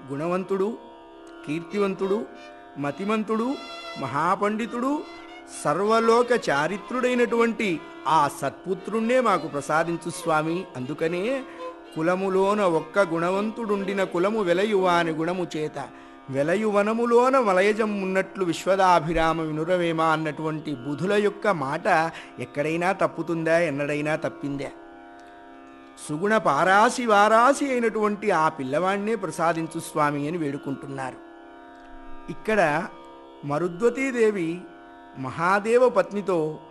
గుణవంతుడు కీర్తివంతుడు మతిమంతుడు మహాపండితుడు సర్వలోక చారిత్రుడైనటువంటి ఆ సత్పుత్రుణ్ణే మాకు ప్రసాదించు స్వామి అందుకనే కులములోన ఒక్క గుణవంతుడుండిన కులము వెలయువాని గుణము చేత వెలయువనములోన వలయజం ఉన్నట్లు విశ్వదాభిరామ వినురవేమ అన్నటువంటి బుధుల యొక్క మాట ఎక్కడైనా తప్పుతుందా ఎన్నడైనా తప్పిందా సుగుణ పారాసి వారాసి అయినటువంటి ఆ పిల్లవాణ్ణే ప్రసాదించు స్వామి అని వేడుకుంటున్నారు ఇక్కడ మరుద్వతీదేవి మహాదేవ పత్నితో